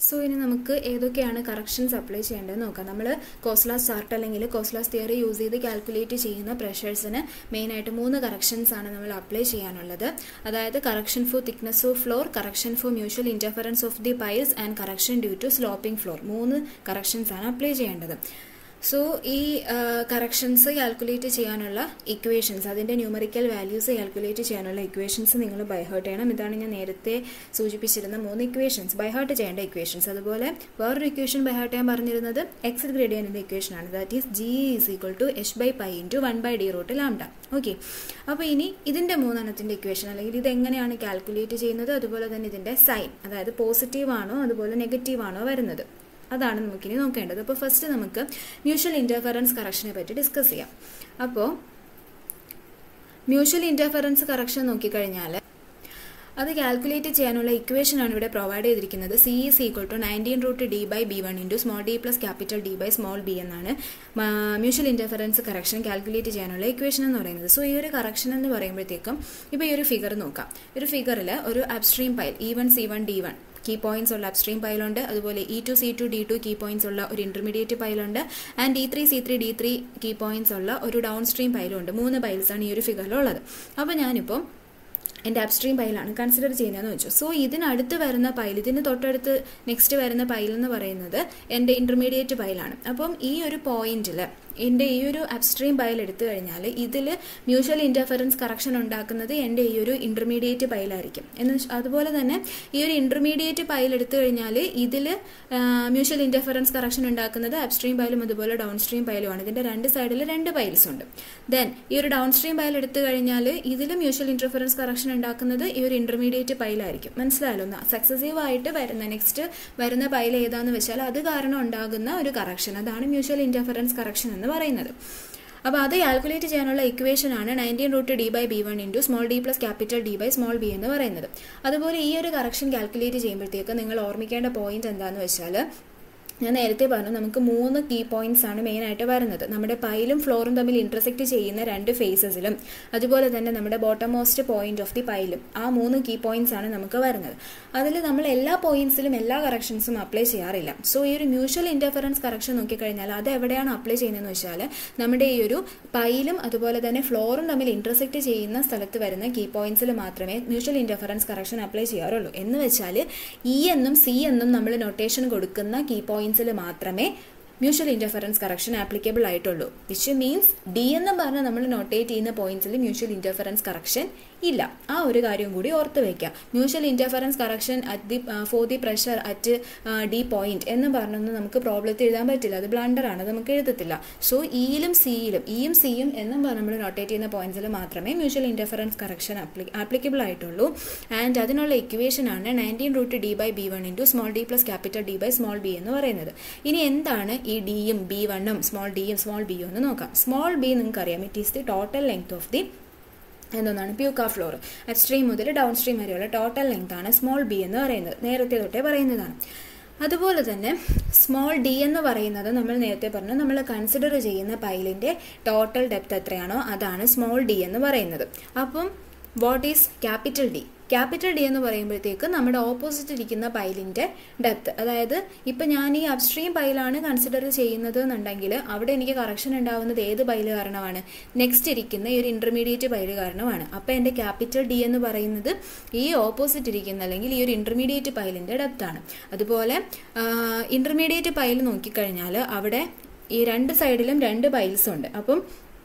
so ഇനി നമുക്ക് ഏതൊക്കെയാണ് കറക്ഷൻസ് അപ്ലൈ ചെയ്യേണ്ടത് നോക്കാം നമ്മൾ കോസ്ലാസ് ചാർട്ട് അല്ലെങ്കിൽ കോസ്ലാസ് തിയറി യൂസ് ചെയ്ത് കാൽക്കുലേറ്റ് ചെയ്യുന്ന പ്രഷേഴ്സിന് മെയിനായിട്ട് മൂന്ന് കറക്ഷൻസ് ആണ് നമ്മൾ അപ്ലൈ ചെയ്യാനുള്ളത് അതായത് correction for thickness of floor correction for mutual interference of the piles and correction due to sloping floor മൂന്ന് കറക്ഷൻസ് ആണ് അപ്ലൈ ചെയ്യേണ്ടത് സോ ഈ കറക്ഷൻസ് കാൽക്കുലേറ്റ് ചെയ്യാനുള്ള ഇക്വേഷൻസ് അതിൻ്റെ ന്യൂമറിക്കൽ വാല്യൂസ് കാൽക്കുലേറ്റ് ചെയ്യാനുള്ള ഇക്വേഷൻസ് നിങ്ങൾ ബൈഹേർട്ട് ചെയ്യണം ഇതാണ് ഞാൻ നേരത്തെ സൂചിപ്പിച്ചിരുന്ന മൂന്ന് ഇക്വേഷൻസ് ബൈഹേർട്ട് ചെയ്യേണ്ട ഇക്വേഷൻസ് അതുപോലെ വേറൊരു ഇക്വേഷൻ ബൈഹേർട്ട് ചെയ്യാൻ പറഞ്ഞിരുന്നത് എക്സ് ഗ്രേഡിയൻ്റെ ഇക്വേഷൻ ആണ് that is G is equal to H by pi into one by D root lambda okay അപ്പോൾ ഇനി ഇതിൻ്റെ മൂന്നെണ്ണത്തിൻ്റെ ഇക്വേഷൻ അല്ലെങ്കിൽ ഇത് എങ്ങനെയാണ് കാൽക്കുലേറ്റ് ചെയ്യുന്നത് അതുപോലെ തന്നെ ഇതിൻ്റെ സൈൻ അതായത് പോസിറ്റീവ് ആണോ അതുപോലെ നെഗറ്റീവ് ആണോ വരുന്നത് അതാണ് നമുക്കിനി നോക്കേണ്ടത് അപ്പോൾ ഫസ്റ്റ് നമുക്ക് മ്യൂച്വൽ ഇൻ്റർഫറൻസ് കറക്ഷനെ പറ്റി ഡിസ്കസ് ചെയ്യാം അപ്പോൾ മ്യൂച്വൽ ഇൻ്റർഫറൻസ് കറക്ഷൻ നോക്കിക്കഴിഞ്ഞാൽ അത് കാൽക്കുലേറ്റ് ചെയ്യാനുള്ള ഇക്വേഷൻ ആണ് ഇവിടെ പ്രൊവൈഡ് ചെയ്തിരിക്കുന്നത് C is equal to nineteen root D by B one into small D plus capital D by small B എന്നാണ് മ്യൂച്വൽ ഇൻ്റർഫറൻസ് കറക്ഷൻ കാൽക്കുലേറ്റ് ചെയ്യാനുള്ള ഇക്വേഷൻ എന്ന് പറയുന്നത് സോ ഈ ഒരു കറക്ഷൻ എന്ന് പറയുമ്പോഴത്തേക്കും ഇപ്പോൾ ഈ ഒരു ഫിഗർ നോക്കാം ഒരു ഫിഗറിൽ ഒരു upstream pile E one C one D one key points ഉള്ള അപ്സ്ട്രീം പൈലുണ്ട് അതുപോലെ E two C two D two key points ഉള്ള ഒരു ഇന്റർമീഡിയറ്റ് പൈലുണ്ട് and D three C three D three key points ഉള്ള ഒരു ഡൗൺ സ്ട്രീം പൈലുണ്ട് മൂന്ന് piles ആണ് ഈ ഒരു ഫിഗറിലുള്ളത് അപ്പോൾ ഞാനിപ്പോൾ എൻ്റെ അപ്സ്ട്രീം പൈലാണ് കൺസിഡർ ചെയ്യുന്നതെന്ന് വെച്ചു സോ ഇതിനടുത്ത് വരുന്ന പൈൽ ഇതിന് തൊട്ടടുത്ത് നെക്സ്റ്റ് വരുന്ന പൈൽ എന്ന് പറയുന്നത് എൻ്റെ ഇന്റർമീഡിയറ്റ് പൈലാണ് അപ്പം ഈ ഒരു പോയിന്റിൽ എൻ്റെ ഈ ഒരു അപ്സ്ട്രീം പൈൽ എടുത്തു കഴിഞ്ഞാൽ ഇതിൽ മ്യൂച്വൽ ഇൻ്റർഫറൻസ് കറക്ഷൻ ഉണ്ടാക്കുന്നത് എൻ്റെ ഈ ഒരു ഇൻ്റർമീഡിയറ്റ് പൈലായിരിക്കും എന്ന് അതുപോലെ തന്നെ ഈ ഒരു ഇൻ്റർമീഡിയറ്റ് പൈൽ എടുത്തു കഴിഞ്ഞാൽ ഇതിൽ മ്യൂച്വൽ ഇൻ്റർഫറൻസ് കറക്ഷൻ ഉണ്ടാക്കുന്നത് അപ്സ്ട്രീം പൈലും അതുപോലെ ഡൗൺ സ്ട്രീം പൈലുമാണ് ഇതിൻ്റെ രണ്ട് സൈഡിൽ രണ്ട് പൈൽസ് ഉണ്ട് ദെൻ ഈ ഒരു ഡൗൺ സ്ട്രീം പൈൽ എടുത്തു കഴിഞ്ഞാൽ ഇതിൽ മ്യൂച്വൽ ഇൻ്റർഫറൻസ് കറക്ഷൻ ഉണ്ടാക്കുന്നത് ഈ ഒരു ഇൻ്റർമീഡിയറ്റ് പൈലായിരിക്കും മനസ്സിലായല്ലോ സക്സസീവ് ആയിട്ട് വരുന്ന നെക്സ്റ്റ് വരുന്ന പൈൽ ഏതാന്ന് വെച്ചാൽ അത് കാരണം ഉണ്ടാകുന്ന ഒരു കറക്ഷൻ അതാണ് മ്യൂച്വൽ ഇൻ്റർഫറൻസ് കറക്ഷൻ എന്ന് പറയുന്നത് അപ്പോൾ അത് കാൽക്കുലേറ്റ് ചെയ്യാനുള്ള ഇക്വേഷൻ ആണ് nineteen root D by B one into small D plus capital D by small B എന്ന് പറയുന്നത് അതുപോലെ ഈ ഒരു കറക്ഷൻ കാൽക്കുലേറ്റ് ചെയ്യുമ്പോഴത്തേക്ക് നിങ്ങൾ ഓർമ്മിക്കേണ്ട പോയിന്റ് എന്താണെന്ന് വെച്ചാൽ ഞാൻ നേരത്തെ പറഞ്ഞു നമുക്ക് മൂന്ന് കീ പോയിന്റ്സ് ആണ് മെയിൻ ആയിട്ട് വരുന്നത് നമ്മുടെ പൈലും ഫ്ലോറും തമ്മിൽ ഇന്റർസെക്ട് ചെയ്യുന്ന രണ്ട് ഫേസസിലും അതുപോലെ തന്നെ നമ്മുടെ bottom most point of the പൈലും ആ മൂന്ന് കീ പോയിന്റ്സ് ആണ് നമുക്ക് വരുന്നത് അതിൽ നമ്മൾ എല്ലാ പോയിന്റ്സിലും എല്ലാ കറക്ഷൻസും അപ്ലൈ ചെയ്യാറില്ല സോ ഈ ഒരു മ്യൂച്വൽ ഇന്റർഫറൻസ് കറക്ഷൻ നോക്കിക്കഴിഞ്ഞാൽ അത് എവിടെയാണ് അപ്ലൈ ചെയ്യുന്നതെന്ന് വെച്ചാൽ നമ്മുടെ ഈ ഒരു പൈലും അതുപോലെ തന്നെ ഫ്ലോറും തമ്മിൽ ഇന്റർസെക്ട് ചെയ്യുന്ന സ്ഥലത്ത് വരുന്ന കീ പോയിന്റ്സിൽ മാത്രമേ മ്യൂച്വൽ ഇന്റർഫറൻസ് കറക്ഷൻ അപ്ലൈ ചെയ്യാറുള്ളൂ എന്ന് വെച്ചാൽ ഇ എന്നും സി എന്നും നമ്മൾ നൊട്ടേഷൻ കൊടുക്കുന്ന കീ പോയിന്റ് പോയിന്റ്സിൽ മാത്രമേ മ്യൂച്വൽ ഇന്റർഫറൻസ് കറക്ഷൻ ആപ്ലിക്കബിൾ ആയിട്ടുള്ളൂ വിച്ച് മീൻസ് ഡി എന്ന് പറഞ്ഞ് നമ്മൾ നോട്ടേറ്റ് ചെയ്യുന്ന പോയിന്റ്സിൽ മ്യൂച്വൽ ഇന്റർഫറൻസ് കറക്ഷൻ ഇല്ല ആ ഒരു കാര്യം കൂടി ഓർത്ത് വയ്ക്കാം mutual interference correction at the for the pressure at the point എന്ന് പറഞ്ഞൊന്നും നമുക്ക് പ്രോബ്ലത്തിൽ എഴുതാൻ പറ്റില്ല അത് ബ്ലണ്ടർ ആണ് നമുക്ക് എഴുതത്തില്ല സോ ഇയിലും സിയിലും ഇയും സിയും എന്നും പറഞ്ഞ് നമ്മൾ നോട്ടേറ്റ് ചെയ്യുന്ന പോയിന്റ്സിൽ മാത്രമേ മ്യൂച്വൽ ഇന്റർഫറൻസ് കറക്ഷൻ ആപ്ലിക്കബിൾ ആയിട്ടുള്ളൂ ആൻഡ് അതിനുള്ള ഇക്വേഷൻ ആണ് nineteen root D by B one into small D plus capital D by small B എന്ന് പറയുന്നത് ഇനി എന്താണ് ഈ ഡിയും ബി വണ്ണും സ്മോൾ ഡിയും സ്മോൾ ബിയും എന്ന് നോക്കാം സ്മോൾ ബി നിങ്ങൾക്കറിയാം it is the total length of the എന്താണ് പ്യൂക്ക ഫ്ലോർ അപ്സ്ട്രീം മുതൽ ഡൗൺ സ്ട്രീം വരെയുള്ള ടോട്ടൽ ലെങ്ത് ആണ് സ്മോൾ ബി എന്ന് പറയുന്നത് നേരത്തെ തൊട്ടേ പറയുന്നതാണ് അതുപോലെ തന്നെ സ്മോൾ ഡി എന്ന് പറയുന്നത് നമ്മൾ നേരത്തെ പറഞ്ഞു നമ്മൾ കൺസിഡർ ചെയ്യുന്ന പൈലിൻ്റെ ടോട്ടൽ ഡെപ്ത് എത്രയാണോ അതാണ് സ്മോൾ ഡി എന്ന് പറയുന്നത് അപ്പം what is capital D capital D എന്ന് പറയുമ്പോഴത്തേക്ക് നമ്മുടെ ഓപ്പോസിറ്റ് ഇരിക്കുന്ന പൈലിൻ്റെ ഡെപ്ത് അതായത് ഇപ്പം ഞാൻ ഈ അപ്സ്ട്രീം പൈലാണ് കൺസിഡർ ചെയ്യുന്നത് എന്നുണ്ടെങ്കിൽ അവിടെ എനിക്ക് കറക്ഷൻ ഉണ്ടാവുന്നത് ഏത് പൈല് കാരണമാണ് നെക്സ്റ്റ് ഇരിക്കുന്ന ഈ ഒരു ഇന്റർമീഡിയറ്റ് പൈല് കാരണമാണ് അപ്പം എൻ്റെ ക്യാപിറ്റൽ ഡി എന്ന് പറയുന്നത് ഈ ഓപ്പോസിറ്റ് ഇരിക്കുന്ന അല്ലെങ്കിൽ ഈ ഒരു ഇന്റർമീഡിയറ്റ് പൈലിൻ്റെ ഡെപ്ത് ആണ് അതുപോലെ ഇന്റർമീഡിയറ്റ് പൈൽ നോക്കിക്കഴിഞ്ഞാൽ അവിടെ ഈ രണ്ട് സൈഡിലും രണ്ട് പൈൽസ് ഉണ്ട് അപ്പം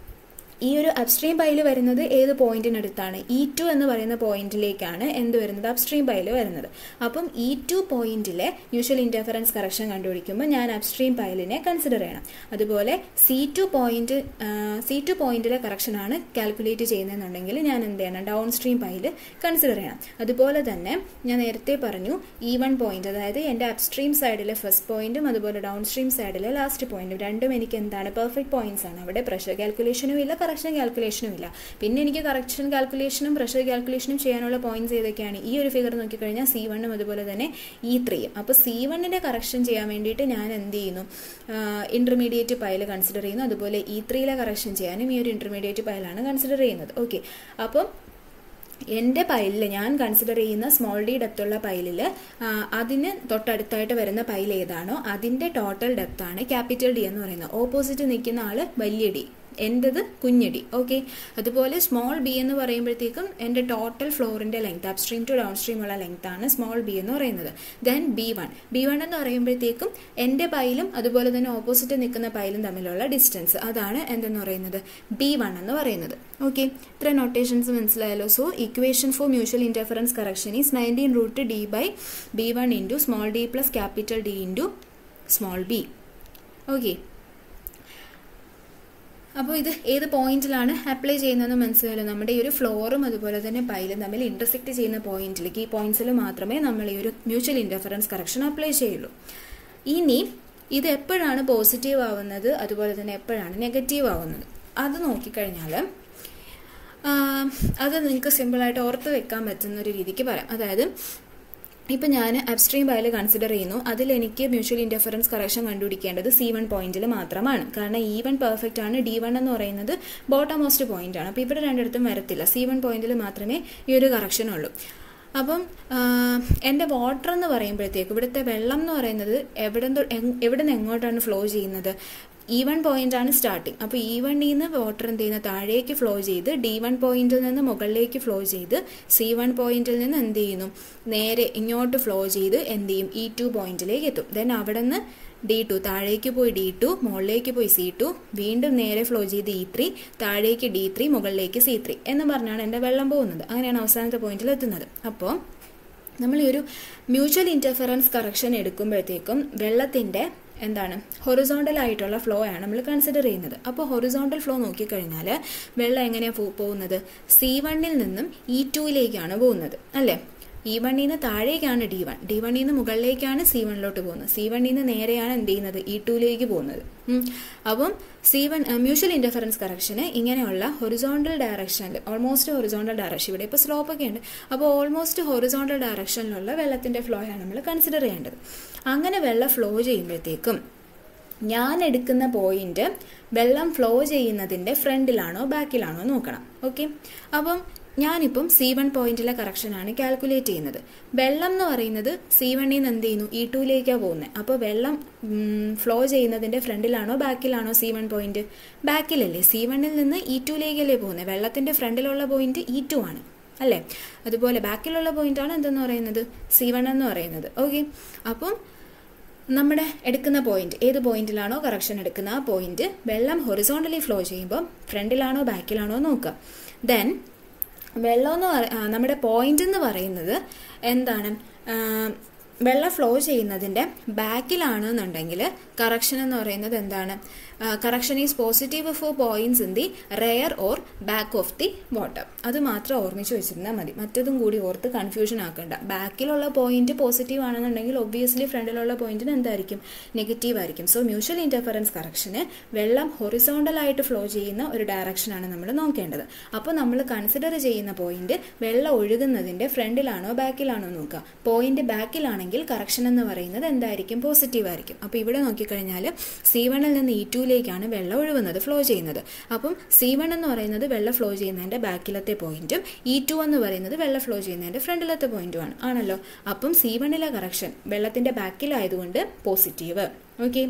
ഈ ഒരു അപ്സ്ട്രീം പൈൽ വരുന്നത് ഏത് പോയിന്റിനടുത്താണ് ഇ ടു എന്ന് പറയുന്ന പോയിന്റിലേക്കാണ് എന്ത് വരുന്നത് അപ്സ്ട്രീം പൈൽ വരുന്നത് അപ്പം ഇ ടു പോയിന്റിലെ മ്യൂച്വൽ ഇന്റർഫറൻസ് കറക്ഷൻ കണ്ടുപിടിക്കുമ്പോൾ ഞാൻ അപ്സ്ട്രീം പൈലിനെ കൺസിഡർ ചെയ്യണം അതുപോലെ C two point C two പോയിന്റിലെ കറക്ഷനാണ് കാൽക്കുലേറ്റ് ചെയ്യുന്നതെന്നുണ്ടെങ്കിൽ ഞാൻ എന്ത് ചെയ്യണം ഡൗൺ സ്ട്രീം പൈൽ കൺസിഡർ ചെയ്യണം അതുപോലെ തന്നെ ഞാൻ നേരത്തെ പറഞ്ഞു ഇ വൺ പോയിന്റ് അതായത് എൻ്റെ അപ്സ്ട്രീം സൈഡിലെ ഫസ്റ്റ് പോയിന്റും അതുപോലെ ഡൗൺ സ്ട്രീം സൈഡിലെ ലാസ്റ്റ് പോയിന്റും രണ്ടും എനിക്ക് എന്താണ് പെർഫെക്റ്റ് പോയിന്റ്സ് ആണ് അവിടെ പ്രഷർ കാൽക്കുലേഷനും ഇല്ല കറക്ഷൻ കാൽക്കുലേഷനും ഇല്ല പിന്നെ എനിക്ക് കറക്ഷൻ കാൽക്കുലേഷനും പ്രഷർ കാൽക്കുലേഷനും ചെയ്യാനുള്ള പോയിന്റ്സ് ഏതൊക്കെയാണ് ഈ ഒരു ഫിഗർ നോക്കിക്കഴിഞ്ഞാൽ സി വണ്ണും അതുപോലെ തന്നെ ഇ ത്രീയും അപ്പോൾ സി വണ്ണിൻ്റെ കറക്ഷൻ ചെയ്യാൻ വേണ്ടിയിട്ട് ഞാൻ എന്ത് ചെയ്യുന്നു ഇന്റർമീഡിയറ്റ് പൈൽ കൺസിഡർ ചെയ്യുന്നു അതുപോലെ ഇ ത്രീയിലെ കറക്ഷൻ ചെയ്യാനും ഈ ഒരു ഇന്റർമീഡിയറ്റ് പൈലാണ് കൺസിഡർ ചെയ്യുന്നത് ഓക്കെ അപ്പം എൻ്റെ പൈലിൽ ഞാൻ കൺസിഡർ ചെയ്യുന്ന സ്മോൾ ഡി ഡെപ്ത് ഉള്ള പൈലിൽ അതിന് തൊട്ടടുത്തായിട്ട് വരുന്ന പൈൽ ഏതാണോ അതിൻ്റെ ടോട്ടൽ ഡെപ്ത് ആണ് ക്യാപിറ്റൽ ഡി എന്ന് പറയുന്നത് ഓപ്പോസിറ്റ് നിൽക്കുന്ന ആള് വലിയ ഡി എൻ്റെത് കുഞ്ഞടി ഓക്കെ അതുപോലെ സ്മോൾ ബി എന്ന് പറയുമ്പോഴത്തേക്കും എൻ്റെ ടോട്ടൽ ഫ്ലോറിൻ്റെ length upstream to down stream ഉള്ള ലെങ്ത് ആണ് സ്മോൾ ബി എന്ന് പറയുന്നത് then B one B one എന്ന് പറയുമ്പോഴത്തേക്കും എൻ്റെ പൈലും അതുപോലെ തന്നെ ഓപ്പോസിറ്റ് നിൽക്കുന്ന പൈലും തമ്മിലുള്ള ഡിസ്റ്റൻസ് അതാണ് എന്തെന്ന് പറയുന്നത് ബി വൺ എന്ന് പറയുന്നത് ഓക്കെ ഇത്ര നൊട്ടേഷൻസ് മനസ്സിലായല്ലോ so equation for mutual interference correction is nineteen root D by B one into small D plus capital D into small B okay അപ്പോൾ ഇത് ഏത് പോയിന്റിലാണ് അപ്ലൈ ചെയ്യുന്നതെന്ന് മനസ്സിലായല്ലോ നമ്മുടെ ഈ ഒരു ഫ്ലോറും അതുപോലെ തന്നെ പൈലും തമ്മിൽ ഇന്റർസെക്ട് ചെയ്യുന്ന പോയിന്റിലേക്ക് ഈ പോയിന്റ്സിൽ മാത്രമേ നമ്മൾ ഈ ഒരു മ്യൂച്വൽ ഇന്റർഫറൻസ് കറക്ഷൻ അപ്ലൈ ചെയ്യുള്ളൂ ഇനി ഇത് എപ്പോഴാണ് പോസിറ്റീവ് ആവുന്നത് അതുപോലെ തന്നെ എപ്പോഴാണ് നെഗറ്റീവ് ആവുന്നത് അത് നോക്കിക്കഴിഞ്ഞാൽ അത് നിങ്ങൾക്ക് സിമ്പിളായിട്ട് ഓർത്ത് വെക്കാൻ പറ്റുന്ന ഒരു രീതിക്ക് പറയാം അതായത് ഇപ്പം ഞാൻ അപ്സ്ട്രീം ബയൽ കൺസിഡർ ചെയ്യുന്നു അതിൽ എനിക്ക് മ്യൂച്വൽ ഇൻ്റർഫറൻസ് കറക്ഷൻ കണ്ടുപിടിക്കേണ്ടത് സി വൺ പോയിന്റിൽ മാത്രമാണ് കാരണം ഇ വൺ പെർഫെക്റ്റ് ആണ് ഡി വൺ എന്ന് പറയുന്നത് ബോട്ടം മോസ്റ്റ് പോയിന്റ് ആണ് അപ്പോൾ ഇവിടെ രണ്ടിടത്തും വരത്തില്ല സി വൺ പോയിന്റിൽ മാത്രമേ ഈ ഒരു കറക്ഷൻ ഉള്ളൂ അപ്പം എൻ്റെ വാട്ടർ എന്ന് പറയുമ്പോഴത്തേക്ക് ഇവിടുത്തെ വെള്ളം എന്ന് പറയുന്നത് എവിടെ എവിടെ നിന്ന് എങ്ങോട്ടാണ് ഫ്ലോ ചെയ്യുന്നത് ഇ വൺ പോയിന്റ് ആണ് സ്റ്റാർട്ടിങ് അപ്പോൾ ഇ വണ്ണിൽ നിന്ന് വാട്ടർ എന്ത് ചെയ്യുന്ന താഴേക്ക് ഫ്ലോ ചെയ്ത് ഡി വൺ പോയിന്റിൽ നിന്ന് മുകളിലേക്ക് ഫ്ലോ ചെയ്ത് സി വൺ പോയിന്റിൽ നിന്ന് എന്ത് ചെയ്യുന്നു നേരെ ഇങ്ങോട്ട് ഫ്ലോ ചെയ്ത് എന്ത് ചെയ്യും ഇ ടു പോയിന്റിലേക്ക് എത്തും ദെൻ അവിടെ നിന്ന് ഡി ടു താഴേക്ക് പോയി ഡി ടു മുകളിലേക്ക് പോയി സി ടു വീണ്ടും നേരെ ഫ്ലോ ചെയ്ത് ഇ ത്രീ താഴേക്ക് ഡി ത്രീ മുകളിലേക്ക് സി ത്രീ എന്ന് പറഞ്ഞാണ് എൻ്റെ വെള്ളം പോകുന്നത് അങ്ങനെയാണ് അവസാനത്തെ പോയിന്റിൽ എത്തുന്നത് അപ്പോൾ നമ്മൾ ഈ ഒരു മ്യൂച്വൽ ഇൻ്റർഫറൻസ് കറക്ഷൻ എടുക്കുമ്പോഴത്തേക്കും വെള്ളത്തിൻ്റെ എന്താണ് ഹൊറിസോണ്ടൽ ആയിട്ടുള്ള ഫ്ലോ ആണ് നമ്മൾ കൺസിഡർ ചെയ്യുന്നത് അപ്പോൾ ഹൊറിസോണ്ടൽ ഫ്ലോ നോക്കിക്കഴിഞ്ഞാൽ വെള്ളം എങ്ങനെയാണ് പോകുന്നത് സി വണ്ണിൽ നിന്നും ഇ ടുവിലേക്കാണ് പോകുന്നത് അല്ലേ ഇ വണ്ണിൽ നിന്ന് താഴേക്കാണ് ഡി വൺ ഡി വണ്ണിൽ നിന്ന് മുകളിലേക്കാണ് സി വണ്ണിലോട്ട് പോകുന്നത് സി വണ്ണിൽ നിന്ന് നേരെയാണ് എന്ത് ചെയ്യുന്നത് ഇ ടുവിലേക്ക് പോകുന്നത് അപ്പം സി വൺ മ്യൂച്വൽ ഇൻ്റർഫറൻസ് കറക്ഷന് ഇങ്ങനെയുള്ള ഹൊറിസോണ്ടൽ ഡയറക്ഷനിൽ ഓൾമോസ്റ്റ് ഹൊറിസോണ്ടൽ ഡയറക്ഷൻ ഇവിടെ ഇപ്പോൾ സ്ലോപ്പ് ഒക്കെ ഉണ്ട് അപ്പോൾ ഓൾമോസ്റ്റ് ഹൊറിസോണ്ടൽ ഡയറക്ഷനിലുള്ള വെള്ളത്തിൻ്റെ ഫ്ലോ ആണ് നമ്മൾ കൺസിഡർ ചെയ്യേണ്ടത് അങ്ങനെ വെള്ളം ഫ്ലോ ചെയ്യുമ്പോഴത്തേക്കും ഞാൻ എടുക്കുന്ന പോയിന്റ് വെള്ളം ഫ്ലോ ചെയ്യുന്നതിൻ്റെ ഫ്രണ്ടിലാണോ ബാക്കിലാണോ നോക്കണം ഓക്കെ അപ്പം ഞാനിപ്പം സി വൺ പോയിന്റിലെ കറക്ഷനാണ് കാൽക്കുലേറ്റ് ചെയ്യുന്നത് വെള്ളം എന്ന് പറയുന്നത് സി വണ്ണിൽ നിന്ന് എന്ത് ചെയ്യുന്നു ഇ ടുവിലേക്കാണ് പോകുന്നത് അപ്പോൾ വെള്ളം ഫ്ലോ ചെയ്യുന്നതിൻ്റെ ഫ്രണ്ടിലാണോ ബാക്കിലാണോ സി വൺ പോയിന്റ് ബാക്കിലല്ലേ സി വണ്ണിൽ നിന്ന് ഇ ടുവിലേക്കല്ലേ പോകുന്നത് വെള്ളത്തിൻ്റെ ഫ്രണ്ടിലുള്ള പോയിന്റ് ഇ ടു ആണ് അല്ലേ അതുപോലെ ബാക്കിലുള്ള പോയിന്റാണ് എന്തെന്ന് പറയുന്നത് സി വൺ എന്ന് പറയുന്നത് ഓക്കെ അപ്പം നമ്മുടെ എടുക്കുന്ന പോയിന്റ് ഏത് പോയിന്റിലാണോ കറക്ഷൻ എടുക്കുന്ന ആ പോയിന്റ് വെള്ളം ഹൊറിസോണ്ടലി ഫ്ലോ ചെയ്യുമ്പോൾ ഫ്രണ്ടിലാണോ ബാക്കിലാണോ നോക്കുക ദെൻ വെള്ളം എന്ന് നമ്മുടെ പോയിന്റ് എന്ന് പറയുന്നത് എന്താണ് വെള്ളം ഫ്ലോ ചെയ്യുന്നതിൻ്റെ ബാക്കിലാണ് എന്നുണ്ടെങ്കിൽ കറക്ഷൻ എന്ന് പറയുന്നത് എന്താണ് correction is positive for points in the rear or back of the water അത് മാത്രം ഓർമ്മിച്ച് വെച്ചിരുന്നാൽ മതി മറ്റതും കൂടി ഓർത്ത് കൺഫ്യൂഷൻ ആക്കണ്ട ബാക്കിലുള്ള പോയിന്റ് പോസിറ്റീവ് ആണെന്നുണ്ടെങ്കിൽ ഒബ്വിയസ്ലി ഫ്രണ്ടിലുള്ള പോയിന്റിന് എന്തായിരിക്കും നെഗറ്റീവ് ആയിരിക്കും സോ മ്യൂച്വൽ ഇന്റർഫറൻസ് കറക്ഷന് വെള്ളം ഹൊറിസോണ്ടൽ ആയിട്ട് ഫ്ലോ ചെയ്യുന്ന ഒരു ഡയറക്ഷനാണ് നമ്മൾ നോക്കേണ്ടത് അപ്പോൾ നമ്മൾ കൺസിഡർ ചെയ്യുന്ന പോയിന്റ് വെള്ളം ഒഴുകുന്നതിന്റെ ഫ്രണ്ടിലാണോ ബാക്കിലാണോ നോക്കുക പോയിന്റ് ബാക്കിലാണെങ്കിൽ കറക്ഷൻ എന്ന് പറയുന്നത് എന്തായിരിക്കും പോസിറ്റീവ് ആയിരിക്കും അപ്പോൾ ഇവിടെ നോക്കിക്കഴിഞ്ഞാൽ സി വണ്ണിൽ നിന്ന് ഇ ടുവിലേക്കാണ് വെള്ളം ഒഴുകുന്നത് ഫ്ലോ ചെയ്യുന്നത് അപ്പം സി വൺ എന്ന് പറയുന്നത് വെള്ളം ഫ്ലോ ചെയ്യുന്നതിന്റെ ബാക്കിലത്തെ പോയിന്റും ഇ ടു എന്ന് പറയുന്നത് വെള്ളം ഫ്ലോ ചെയ്യുന്നതിന്റെ ഫ്രണ്ടിലത്തെ പോയിന്റുമാണ് ആണല്ലോ അപ്പം സി വണ്ണിലെ കറക്ഷൻ വെള്ളത്തിന്റെ ബാക്കിലായതുകൊണ്ട് പോസിറ്റീവ് ഓക്കെ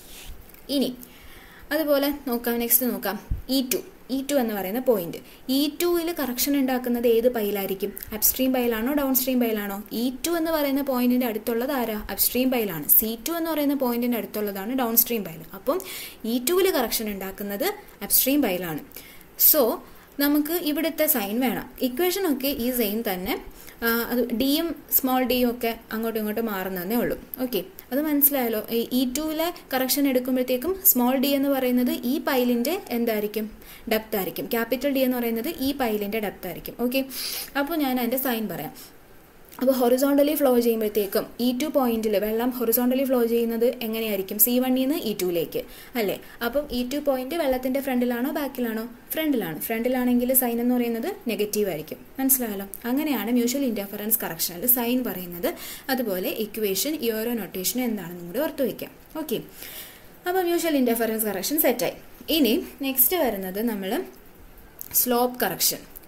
ഇനി അതുപോലെ നോക്കാം നെക്സ്റ്റ് നോക്കാം ഇ ടു ഇ ടു എന്ന് പറയുന്ന പോയിന്റ് ഇ ടുവിൽ കറക്ഷൻ ഉണ്ടാക്കുന്നത് ഏത് പൈലായിരിക്കും അപ്സ്ട്രീം പൈലാണോ ഡൗൺ സ്ട്രീം പൈലാണോ ഇ ടു എന്ന് പറയുന്ന പോയിന്റിന്റെ അടുത്തുള്ളത് ആരാ അപ്സ്ട്രീം പൈലാണ് സി ടു എന്ന് പറയുന്ന പോയിന്റിന്റെ അടുത്തുള്ളതാണ് ഡൗൺ സ്ട്രീം പൈൽ അപ്പം ഇ ടുവിൽ കറക്ഷൻ ഉണ്ടാക്കുന്നത് അപ്സ്ട്രീം പൈലാണ് സോ നമുക്ക് ഇവിടുത്തെ സൈൻ വേണം ഇക്വേഷൻ ഒക്കെ ഈ സെയിം തന്നെ അത് ഡിയും സ്മോൾ ഡിയും ഒക്കെ അങ്ങോട്ടും ഇങ്ങോട്ടും മാറുന്നതേ ഉള്ളൂ ഓക്കെ അത് മനസ്സിലായല്ലോ ഇ ടുവിലെ കറക്ഷൻ എടുക്കുമ്പോഴത്തേക്കും സ്മോൾ ഡി എന്ന് പറയുന്നത് ഈ പൈലിന്റെ എന്തായിരിക്കും ഡെപ്ത് ആയിരിക്കും ക്യാപിറ്റൽ ഡി എന്ന് പറയുന്നത് ഈ പൈലിന്റെ ഡെപ്ത് ആയിരിക്കും ഓക്കെ അപ്പോൾ ഞാൻ അതിന്റെ സൈൻ പറയാം അപ്പോൾ ഹൊറിസോണ്ടലി ഫ്ലോ ചെയ്യുമ്പോഴത്തേക്കും ഇ ടു പോയിന്റിൽ വെള്ളം ഹൊറിസോണ്ടലി ഫ്ലോ ചെയ്യുന്നത് എങ്ങനെയായിരിക്കും സി വണ്ണിൽ നിന്ന് ഇ ടുവിലേക്ക് അല്ലേ അപ്പം ഇ ടു പോയിന്റ് വെള്ളത്തിന്റെ ഫ്രണ്ടിലാണോ ബാക്കിലാണോ ഫ്രണ്ടിലാണ് ഫ്രണ്ടിലാണെങ്കിൽ സൈൻ എന്ന് പറയുന്നത് നെഗറ്റീവ് ആയിരിക്കും മനസ്സിലായല്ലോ അങ്ങനെയാണ് മ്യൂച്വൽ ഇന്റർഫറൻസ് കറക്ഷനിൽ സൈൻ പറയുന്നത് അതുപോലെ ഇക്വേഷൻ ഈ ഓരോ നൊട്ടേഷനും എന്താണെന്നും കൂടി ഓർത്ത് വയ്ക്കാം ഓക്കെ അപ്പോൾ മ്യൂച്വൽ ഇന്റർഫറൻസ് കറക്ഷൻ സെറ്റായി ഇനി നെക്സ്റ്റ് വരുന്നത് നമ്മൾ സ്ലോപ്പ് കറക്ഷൻ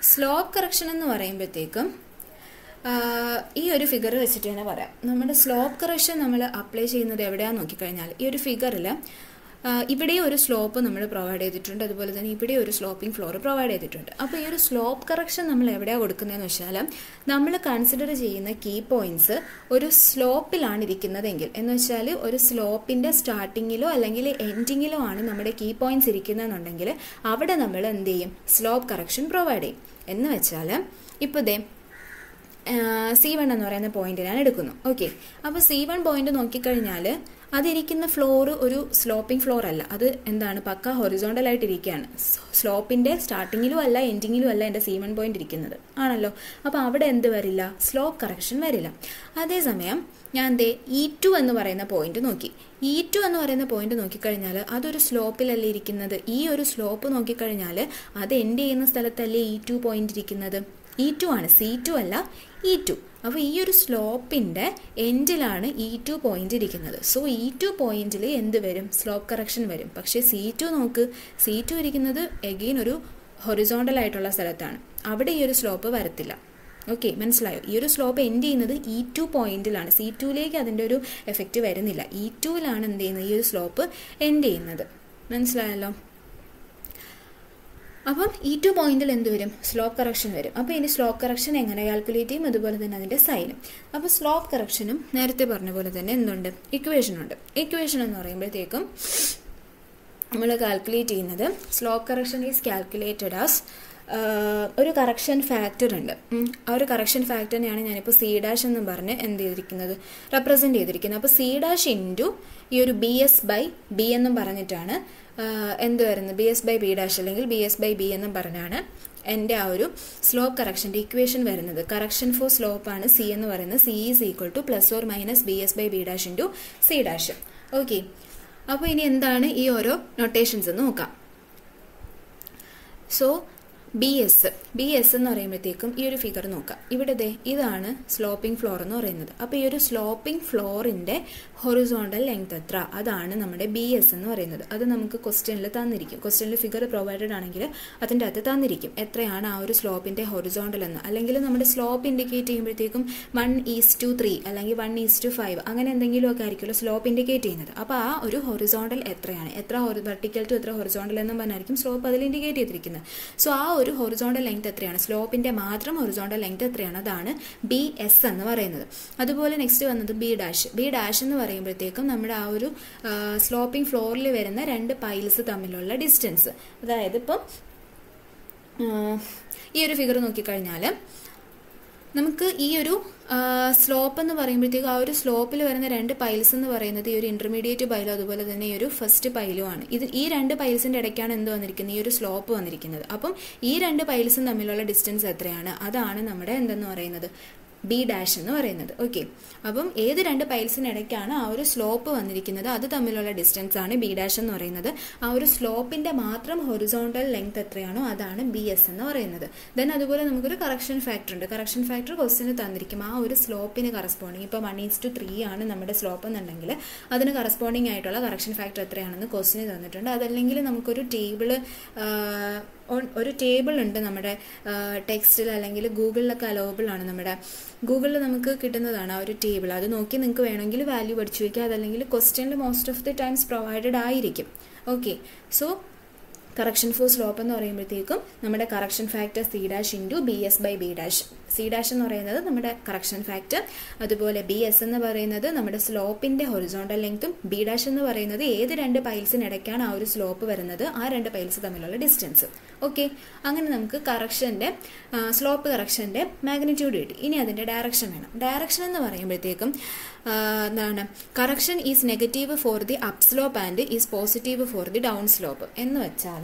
സ്ലോപ്പ് കറക്ഷൻ എന്ന് പറയുമ്പോഴത്തേക്കും ഈ ഒരു ഫിഗർ വെച്ചിട്ട് തന്നെ പറയാം നമ്മുടെ സ്ലോപ്പ് കറക്ഷൻ നമ്മൾ അപ്ലൈ ചെയ്യുന്നത് എവിടെയാണെന്ന് നോക്കിക്കഴിഞ്ഞാൽ ഈ ഒരു ഫിഗറിൽ ഇവിടെ ഒരു സ്ലോപ്പ് നമ്മൾ പ്രൊവൈഡ് ചെയ്തിട്ടുണ്ട് അതുപോലെ തന്നെ ഇവിടെ ഒരു സ്ലോപ്പിംഗ് ഫ്ലോർ പ്രൊവൈഡ് ചെയ്തിട്ടുണ്ട് അപ്പോൾ ഈ ഒരു സ്ലോപ്പ് കറക്ഷൻ നമ്മൾ എവിടെയാണ് കൊടുക്കുന്നതെന്ന് വെച്ചാൽ നമ്മൾ കൺസിഡർ ചെയ്യുന്ന കീ പോയിന്റ്സ് ഒരു സ്ലോപ്പിലാണ് ഇരിക്കുന്നതെങ്കിൽ എന്ന് വെച്ചാൽ ഒരു സ്ലോപ്പിന്റെ സ്റ്റാർട്ടിങ്ങിലോ അല്ലെങ്കിൽ എൻഡിങ്ങിലോ ആണ് നമ്മുടെ കീ പോയിന്റ്സ് ഇരിക്കുന്നതെന്നുണ്ടെങ്കിൽ അവിടെ നമ്മൾ എന്ത് ചെയ്യും സ്ലോപ്പ് കറക്ഷൻ പ്രൊവൈഡ് ചെയ്യും എന്ന് വെച്ചാൽ ഇപ്പോൾ ദേ സി വൺ എന്ന് പറയുന്ന പോയിന്റിനാണ് എടുക്കുന്നു ഓക്കെ അപ്പോൾ സി വൺ പോയിന്റ് നോക്കിക്കഴിഞ്ഞാൽ അതിരിക്കുന്ന ഫ്ലോർ ഒരു സ്ലോപ്പിംഗ് ഫ്ലോർ അല്ല അത് എന്താണ് പക്ക ഹൊറിസോണ്ടൽ ആയിട്ട് ഇരിക്കുകയാണ് സ്ലോപ്പിന്റെ സ്റ്റാർട്ടിങ്ങിലും അല്ല എൻഡിങ്ങിലും അല്ല എൻ്റെ സി വൺ പോയിന്റ് ഇരിക്കുന്നത് ആണല്ലോ അപ്പോൾ അവിടെ എന്ത് വരില്ല സ്ലോപ്പ് കറക്ഷൻ വരില്ല അതേസമയം ഞാൻ ദേ ഇ ടു എന്ന് പറയുന്ന പോയിന്റ് നോക്കി ഇ ടു എന്ന് പറയുന്ന പോയിന്റ് നോക്കിക്കഴിഞ്ഞാൽ അതൊരു സ്ലോപ്പിലല്ലേ ഇരിക്കുന്നത് ഈ ഒരു സ്ലോപ്പ് നോക്കിക്കഴിഞ്ഞാൽ അത് എൻഡ് ചെയ്യുന്ന സ്ഥലത്തല്ലേ ഇ ടു പോയിന്റ് ഇരിക്കുന്നത് ഇ ടു ആണ് സി ടു അല്ല ഇ ടു അപ്പോൾ ഈ ഒരു സ്ലോപ്പിൻ്റെ എൻഡിലാണ് ഇ ടു പോയിന്റ് ഇരിക്കുന്നത് സോ ഇ ടു പോയിന്റിൽ എന്ത് വരും സ്ലോപ്പ് കറക്ഷൻ വരും പക്ഷേ സി ടു നോക്ക് സി ടു ഇരിക്കുന്നത് എഗെയിൻ ഒരു ഹൊറിസോണ്ടൽ ആയിട്ടുള്ള സ്ഥലത്താണ് അവിടെ ഈ ഒരു സ്ലോപ്പ് വരത്തില്ല ഓക്കെ മനസ്സിലായോ ഈ ഒരു സ്ലോപ്പ് എൻഡ് ചെയ്യുന്നത് ഇ ടു പോയിന്റിലാണ് സി ടുവിലേക്ക് അതിൻ്റെ ഒരു എഫക്റ്റ് വരുന്നില്ല ഇ ടുവിലാണ് എന്ത് ചെയ്യുന്നത് ഈ ഒരു സ്ലോപ്പ് എൻഡ് ചെയ്യുന്നത് മനസ്സിലായല്ലോ അപ്പം ഇ ടു പോയിന്റിൽ എന്ത് വരും സ്ലോപ്പ് കറക്ഷൻ വരും അപ്പോൾ ഇനി സ്ലോപ്പ് കറക്ഷൻ എങ്ങനെ കാൽക്കുലേറ്റ് ചെയ്യും അതുപോലെ തന്നെ അതിൻ്റെ സൈനും അപ്പോൾ സ്ലോപ്പ് കറക്ഷനും നേരത്തെ പറഞ്ഞ പോലെ തന്നെ എന്തുണ്ട് ഇക്വേഷൻ ഉണ്ട് ഇക്വേഷൻ എന്ന് പറയുമ്പോഴത്തേക്കും നമ്മൾ കാൽക്കുലേറ്റ് ചെയ്യുന്നത് slope correction is calculated as ഒരു കറക്ഷൻ ഫാക്ടർ ഉണ്ട് ആ ഒരു കറക്ഷൻ ഫാക്ടറിനെയാണ് ഞാനിപ്പോൾ സി ഡാഷ് എന്ന് പറഞ്ഞ് എന്ത് ചെയ്തിരിക്കുന്നത് റെപ്രസെൻറ്റ് ചെയ്തിരിക്കുന്നത് അപ്പോൾ സി ഡാഷ് ഇൻറ്റു ഈ ഒരു ബി എസ് ബൈ ബി എന്നും പറഞ്ഞിട്ടാണ് എന്ത് വരുന്നത് B S by B dash അല്ലെങ്കിൽ ബി എസ് ബൈ ബി എന്നും പറഞ്ഞാണ് എൻ്റെ ആ ഒരു സ്ലോപ്പ് കറക്ഷൻ്റെ ഇക്വേഷൻ വരുന്നത് കറക്ഷൻ ഫോർ സ്ലോപ്പ് ആണ് സി എന്ന് പറയുന്നത് C is equal to plus or minus B S by B dash into C dash okay അപ്പോൾ ഇനി എന്താണ് ഈ ഓരോ നൊട്ടേഷൻസ് എന്ന് നോക്കാം so B S B S എന്ന് പറയുമ്പോഴത്തേക്കും ഈ ഒരു ഫിഗർ നോക്കാം ഇവിടെ ദേ ഇതാണ് സ്ലോപ്പിംഗ് ഫ്ലോർ എന്ന് പറയുന്നത് അപ്പോൾ ഈ ഒരു സ്ലോപ്പിംഗ് ഫ്ലോറിന്റെ ഹൊറിസോണ്ടൽ ലെങ്ത് എത്ര അതാണ് നമ്മുടെ ബി എസ് എന്ന് പറയുന്നത് അത് നമുക്ക് ക്വസ്റ്റ്യനിൽ തന്നിരിക്കും ക്വസ്റ്റ്യനിൽ ഫിഗർ പ്രൊവൈഡഡ് ആണെങ്കിൽ അതിൻ്റെ അകത്ത് തന്നിരിക്കും എത്രയാണ് ആ ഒരു സ്ലോപ്പിന്റെ ഹൊറിസോണ്ടൽ എന്ന് അല്ലെങ്കിൽ നമ്മുടെ സ്ലോപ്പ് ഇൻഡിക്കേറ്റ് ചെയ്യുമ്പോഴത്തേക്കും വൺ ഈസ് ടു ത്രീ അല്ലെങ്കിൽ വൺ ഈസ് ടു ഫൈവ് അങ്ങനെ എന്തെങ്കിലുമൊക്കെ ആയിരിക്കുമല്ലോ സ്ലോപ്പ് ഇൻഡിക്കേറ്റ് ചെയ്യുന്നത് അപ്പോൾ ആ ഒരു ഹൊറിസോണ്ടൽ എത്രയാണ് എത്ര വെർട്ടിക്കൽ ടു എത്ര ഹൊറിസോണ്ടൽ എന്നും പറഞ്ഞായിരിക്കും സ്ലോപ്പ് അതിൽ ഇൻഡിക്കേറ്റ് ചെയ്തിരിക്കുന്നത് സോ ആ ഒരു ഹൊറിസോണ്ടൽ ലെങ്ത് എത്രയാണ് സ്ലോപ്പിന്റെ മാത്രം ഹൊറിസോണ്ടൽ ലെങ്ത് എത്രയാണ് അതാണ് ബി എസ് എന്ന് പറയുന്നത് അതുപോലെ നെക്സ്റ്റ് വന്നത് ബി ഡാഷ് ബി ഡാഷ് എന്ന് പറയുമ്പോഴത്തേക്കും നമ്മുടെ ആ ഒരു സ്ലോപ്പിംഗ് ഫ്ലോറിൽ വരുന്ന രണ്ട് പൈൽസ് തമ്മിലുള്ള ഡിസ്റ്റൻസ് അതായത് ഇപ്പം ഈ ഒരു ഫിഗർ നോക്കിക്കഴിഞ്ഞാൽ നമുക്ക് ഈ ഒരു സ്ലോപ്പ് എന്ന് പറയുമ്പോഴത്തേക്കും ആ ഒരു സ്ലോപ്പിൽ വരുന്ന രണ്ട് പൈൽസ് എന്ന് പറയുന്നത് ഈ ഒരു ഇന്റർമീഡിയറ്റ് പൈലും അതുപോലെ തന്നെ ഈ ഒരു ഫസ്റ്റ് പൈലും ആണ് ഇത് ഈ രണ്ട് പൈൽസിന്റെ ഇടയ്ക്കാണ് എന്ത് വന്നിരിക്കുന്നത് ഈ ഒരു സ്ലോപ്പ് വന്നിരിക്കുന്നത് അപ്പം ഈ രണ്ട് പൈൽസും തമ്മിലുള്ള ഡിസ്റ്റൻസ് എത്രയാണ് അതാണ് നമ്മുടെ എന്തെന്ന് പറയുന്നത് ബി ഡാഷ് എന്ന് പറയുന്നത് ഓക്കെ അപ്പം ഏത് രണ്ട് പൈൽസിനിടയ്ക്കാണ് ആ ഒരു സ്ലോപ്പ് വന്നിരിക്കുന്നത് അത് തമ്മിലുള്ള ഡിസ്റ്റൻസ് ആണ് ബി ഡാഷ് എന്ന് പറയുന്നത് ആ ഒരു സ്ലോപ്പിന്റെ മാത്രം ഹൊറിസോണ്ടൽ ലെങ്ത് എത്രയാണോ അതാണ് ബി എസ് എന്ന് പറയുന്നത് ദെൻ അതുപോലെ നമുക്കൊരു കറക്ഷൻ ഫാക്ടർ ഉണ്ട് കറക്ഷൻ ഫാക്ടർ ക്വസ്റ്റിന് തന്നിരിക്കും ആ ഒരു സ്ലോപ്പിന് കറസ്പോണ്ടിങ് ഇപ്പോൾ വൺ ഈസ് ടു ത്രീ ആണ് നമ്മുടെ സ്ലോപ്പ് എന്നുണ്ടെങ്കിൽ അതിന് കറസ്പോണ്ടിങ് ആയിട്ടുള്ള കറക്ഷൻ ഫാക്ടർ എത്രയാണെന്ന് ക്വസ്റ്റിന് തന്നിട്ടുണ്ട് അതല്ലെങ്കിൽ നമുക്കൊരു ടേബിള് ഒരു ടേബിൾ ഉണ്ട് നമ്മുടെ ടെക്സ്റ്റിൽ അല്ലെങ്കിൽ ഗൂഗിളിലൊക്കെ അലോവബിൾ ആണ് നമ്മുടെ ഗൂഗിളിൽ നമുക്ക് കിട്ടുന്നതാണ് ആ ഒരു ടേബിൾ അത് നോക്കി നിങ്ങൾക്ക് വേണമെങ്കിൽ വാല്യൂ പഠിച്ചു വയ്ക്കുക അതല്ലെങ്കിൽ ക്വസ്റ്റ്യനിൽ most of the times provided ആയിരിക്കും okay so correction for slope എന്ന് പറയുമ്പോഴത്തേക്കും നമ്മുടെ correction factor C dash into B S by B dash C dash എന്ന് പറയുന്നത് നമ്മുടെ കറക്ഷൻ ഫാക്ടർ അതുപോലെ ബി എസ് എന്ന് പറയുന്നത് നമ്മുടെ സ്ലോപ്പിന്റെ ഹൊറിസോണ്ടൽ ലെങ്ത്തും ബി ഡാഷ് എന്ന് പറയുന്നത് ഏത് രണ്ട് പൈൽസിനിടയ്ക്കാണ് ആ ഒരു സ്ലോപ്പ് വരുന്നത് ആ രണ്ട് പൈൽസ് തമ്മിലുള്ള ഡിസ്റ്റൻസ് ഓക്കെ അങ്ങനെ നമുക്ക് കറക്ഷന്റെ സ്ലോപ്പ് കറക്ഷന്റെ മാഗ്നിറ്റ്യൂഡ് കിട്ടി ഇനി അതിന്റെ ഡയറക്ഷൻ വേണം ഡയറക്ഷൻ എന്ന് പറയുമ്പോഴത്തേക്കും എന്താണ് correction is negative for the up slope and is positive for the down slope എന്ന് വെച്ചാൽ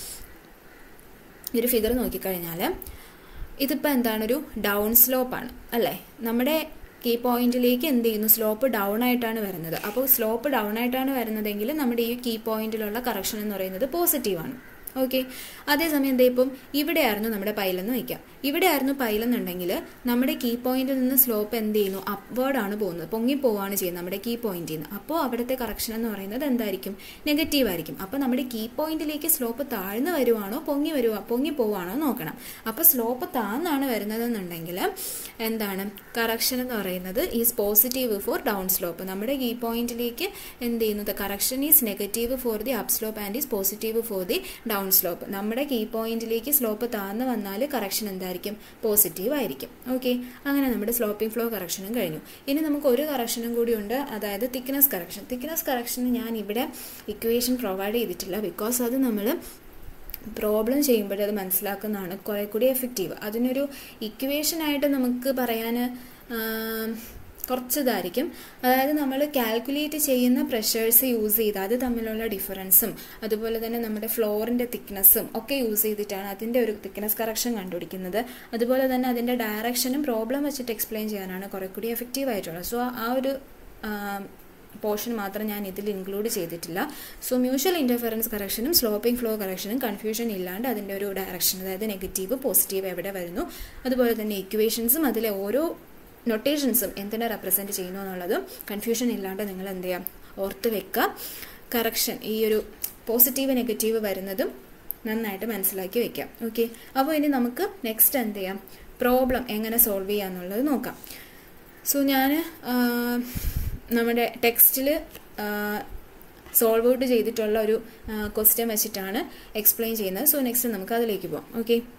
ഒരു ഫിഗർ നോക്കിക്കഴിഞ്ഞാൽ ഇതിപ്പോൾ എന്താണ് ഒരു ഡൗൺ സ്ലോപ്പാണ് അല്ലേ നമ്മുടെ കീ പോയിന്റിലേക്ക് എന്ത് ചെയ്യുന്നു സ്ലോപ്പ് ഡൗൺ ആയിട്ടാണ് വരുന്നത് അപ്പോൾ സ്ലോപ്പ് ഡൗൺ ആയിട്ടാണ് വരുന്നതെങ്കിൽ നമ്മുടെ ഈ കീ പോയിന്റിലുള്ള കറക്ഷൻ എന്ന് പറയുന്നത് പോസിറ്റീവാണ് ഓക്കെ അതേസമയം എന്താ ഇപ്പം ഇവിടെയായിരുന്നു നമ്മുടെ പൈലെന്ന് വയ്ക്കാം ഇവിടെയായിരുന്നു പൈലെന്നുണ്ടെങ്കിൽ നമ്മുടെ കീ പോയിന്റിൽ നിന്ന് സ്ലോപ്പ് എന്ത് ചെയ്യുന്നു അപ്വേർഡാണ് പോകുന്നത് പൊങ്ങി പോവാണ് ചെയ്യുന്നത് നമ്മുടെ കീ പോയിന്റിൽ നിന്ന് അപ്പോൾ അവിടുത്തെ കറക്ഷൻ എന്ന് പറയുന്നത് എന്തായിരിക്കും നെഗറ്റീവ് ആയിരിക്കും അപ്പോൾ നമ്മുടെ കീ പോയിന്റിലേക്ക് സ്ലോപ്പ് താഴ്ന്നു വരുവാണോ പൊങ്ങി വരുവാ പൊങ്ങി പോവാണോ നോക്കണം അപ്പോൾ സ്ലോപ്പ് താഴ്ന്നാണ് വരുന്നതെന്നുണ്ടെങ്കിൽ എന്താണ് കറക്ഷൻ എന്ന് പറയുന്നത് is positive for down slope നമ്മുടെ കീ പോയിന്റിലേക്ക് എന്ത് ചെയ്യുന്നത് correction is negative for the up slope and is positive for the down slope നമ്മുടെ കീ പോയിന്റിലേക്ക് സ്ലോപ്പ് താഴ്ന്നു വന്നാൽ കറക്ഷൻ എന്തായിരിക്കും പോസിറ്റീവ് ആയിരിക്കും ഓക്കെ അങ്ങനെ നമ്മുടെ സ്ലോപ്പിംഗ് ഫ്ലോ കറക്ഷനും കഴിഞ്ഞു ഇനി നമുക്ക് ഒരു കറക്ഷനും കൂടി ഉണ്ട് അതായത് തിക്നെസ് കറക്ഷൻ തിക്നെസ് കറക്ഷന് ഞാൻ ഇവിടെ ഇക്വേഷൻ പ്രൊവൈഡ് ചെയ്തിട്ടില്ല ബിക്കോസ് അത് നമ്മൾ പ്രോബ്ലം ചെയ്യുമ്പോഴേ അത് മനസ്സിലാക്കുന്നതാണ് കുറേ കൂടി എഫക്റ്റീവ് അതിനൊരു ഇക്വേഷനായിട്ട് നമുക്ക് പറയാൻ കുറച്ച് ഇതായിരിക്കും അതായത് നമ്മൾ കാൽക്കുലേറ്റ് ചെയ്യുന്ന പ്രഷേഴ്സ് യൂസ് ചെയ്ത് അത് തമ്മിലുള്ള ഡിഫറൻസും അതുപോലെ തന്നെ നമ്മുടെ ഫ്ലോറിൻ്റെ തിക്നെസ്സും ഒക്കെ യൂസ് ചെയ്തിട്ടാണ് അതിൻ്റെ ഒരു തിക്നെസ് കറക്ഷൻ കണ്ടുപിടിക്കുന്നത് അതുപോലെ തന്നെ അതിൻ്റെ ഡയറക്ഷനും പ്രോബ്ലം വെച്ചിട്ട് എക്സ്പ്ലെയിൻ ചെയ്യാനാണ് കുറേ കൂടി എഫക്റ്റീവ് ആയിട്ടുള്ളത് സോ ആ ഒരു പോർഷൻ മാത്രം ഞാൻ ഇതിൽ ഇൻക്ലൂഡ് ചെയ്തിട്ടില്ല സോ മ്യൂച്വൽ ഇൻ്റർഫറൻസ് കറക്ഷനും സ്ലോപ്പിംഗ് ഫ്ലോ കറക്ഷനും കൺഫ്യൂഷൻ ഇല്ലാണ്ട് അതിൻ്റെ ഒരു ഡയറക്ഷൻ അതായത് നെഗറ്റീവ് പോസിറ്റീവ് എവിടെ വരുന്നു അതുപോലെ തന്നെ ഇക്വേഷൻസും അതിലെ ഓരോ നൊട്ടേഷൻസും എന്തിനെ റെപ്രസെൻറ്റ് ചെയ്യുന്നു എന്നുള്ളതും കൺഫ്യൂഷൻ ഇല്ലാണ്ട് നിങ്ങൾ എന്ത് ചെയ്യാം ഓർത്ത് വെക്കുക കറക്ഷൻ ഈ ഒരു പോസിറ്റീവ് നെഗറ്റീവ് വരുന്നതും നന്നായിട്ട് മനസ്സിലാക്കി വെക്കാം ഓക്കെ അപ്പോൾ ഇനി നമുക്ക് നെക്സ്റ്റ് എന്ത് ചെയ്യാം പ്രോബ്ലം എങ്ങനെ സോൾവ് ചെയ്യാന്നുള്ളത് നോക്കാം സോ ഞാൻ നമ്മുടെ ടെക്സ്റ്റിൽ സോൾവ് ഔട്ട് ചെയ്തിട്ടുള്ള ഒരു ക്വസ്റ്റ്യൻ വെച്ചിട്ടാണ് എക്സ്പ്ലെയിൻ ചെയ്യുന്നത് സോ നെക്സ്റ്റ് നമുക്ക് അതിലേക്ക് പോകാം ഓക്കെ